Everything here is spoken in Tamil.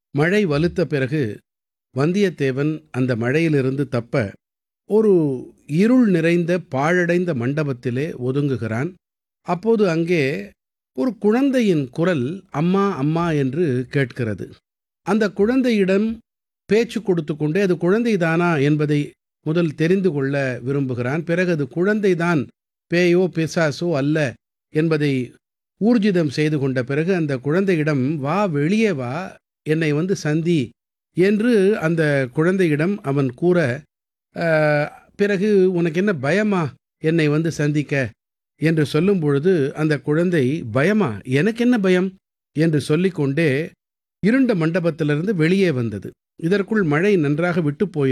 மழை வலுத்த பிறகு வந்தியத்தேவன் அந்த மழையிலிருந்து தப்ப ஒரு இருள் நிறைந்த பாழடைந்த மண்டபத்திலே ஒதுங்குகிறான் அப்போது அங்கே ஒரு குழந்தையின் குரல் அம்மா அம்மா என்று கேட்கிறது அந்த குழந்தையிடம் பேச்சு கொடுத்து கொண்டே அது குழந்தைதானா என்பதை முதல் தெரிந்து கொள்ள விரும்புகிறான் பிறகு அது குழந்தைதான் பேயோ பிசாசோ அல்ல என்பதை ஊர்ஜிதம் செய்து கொண்ட பிறகு அந்த குழந்தையிடம் வா வெளியே வா என்னை வந்து சந்தி என்று அந்த குழந்தையிடம் அவன் கூற "அஹ், பிறகு உனக்கு என்ன பயமா என்னை வந்து சந்திக்க என்று சொல்லும் பொழுது அந்த குழந்தை பயமா எனக்கு என்ன பயம் என்று சொல்லிக்கொண்டே இருண்ட மண்டபத்திலிருந்து வெளியே வந்தது இதற்குள் மழை நன்றாக விட்டு போய்